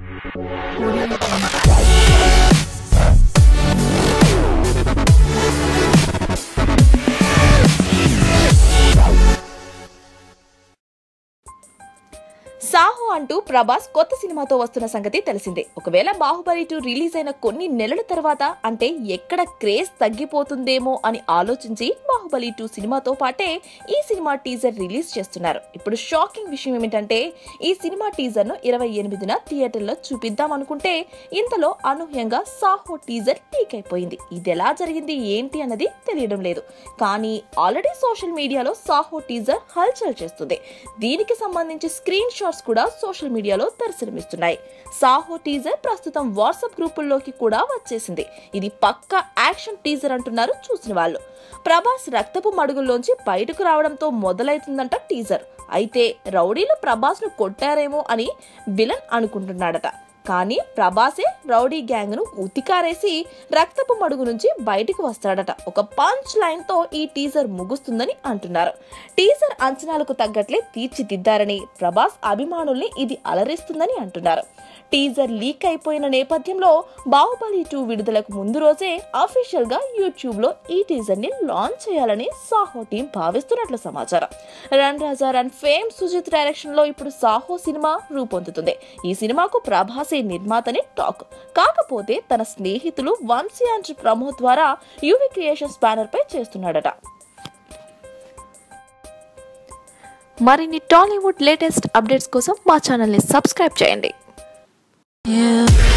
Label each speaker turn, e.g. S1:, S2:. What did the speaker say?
S1: సాహో అంటూ ప్రభాస్ కొత్త సినిమాతో వస్తున్న సంగతి తెలిసిందే ఒకవేళ బాహుబలి టూ రిలీజ్ అయిన కొన్ని నెలల తర్వాత అంటే ఎక్కడ క్రేజ్ తగ్గిపోతుందేమో అని ఆలోచించి బాహుబలి టూ సినిమాతో పాటే ఈ సినిమా టీజర్ రిలీజ్ చేస్తున్నారు ఇప్పుడు షాకింగ్ విషయం ఏమిటంటే ఈ సినిమా టీజర్ ను ఇరవై ఎనిమిదిన థియేటర్లో చూపిద్దాం అనుకుంటే ఇంతలో అనూహ్యంగా సాహో టీజర్ లీక్ అయిపోయింది ఇది ఎలా జరిగింది ఏంటి అన్నది తెలియడం లేదు కానీ ఆల్రెడీ సోషల్ మీడియాలో సాహో టీజర్ హల్చల్ చేస్తుంది దీనికి సంబంధించి స్క్రీన్ షాట్స్ కూడా సోషల్ మీడియాలో దర్శనమిస్తున్నాయి సాహో టీజర్ ప్రస్తుతం వాట్సాప్ గ్రూపుల్లోకి కూడా వచ్చేసింది ఇది పక్క యాక్షన్ టీజర్ అంటున్నారు చూసిన వాళ్ళు ప్రభాస్ రక్తపు మడుగుల్లోంచి బయటకు రావడంతో మొదలవుతుందంట టీజర్ అయితే రౌడీలు ప్రభాస్ ను కొట్టారేమో అని విలన్ అనుకుంటున్నాడట కానీ ప్రభాసే రౌడీ గ్యాంగ్ ను ఉతికారేసి రక్తపు మడుగు నుంచి బయటికి వస్తాడట ఒక పంచ్ లైన్ తో ఈ టీజర్ ముగుస్తుందని అంటున్నారు టీజర్ అంచనాలకు తగ్గట్లే తీర్చిదిద్దారని ప్రభాస్ అభిమానుల్ని ఇది అలరిస్తుందని అంటున్నారు టీజర్ లీక్ అయిపోయిన నేపథ్యంలో బాహుబలి టూ విడుదలకు ముందు రోజే అఫీషియల్ గా యూట్యూబ్ లో ఈ టీజర్ ని లాంచ్ చేయాలని సాహో టీం భావిస్తున్నట్లు సమాచారం run Raja run fame Sujeeth direction లో ఇప్పుడు సాహో సినిమా రూపొందుతుంది ఈ సినిమాకు ప్రభాసే నిర్మాతని టాక్ కాకపోతే తన స్నేహితులు వంశీ అండ్ ప్రమోద్ ద్వారా యూవి క్రియేషన్స్ బ్యానర్ పై చేస్తున్నాడట
S2: మరిన్ని టాలీవుడ్ లేటెస్ట్ అప్డేట్స్ కోసం మా ఛానల్ని సబ్స్క్రైబ్ చేయండి
S3: Yeah.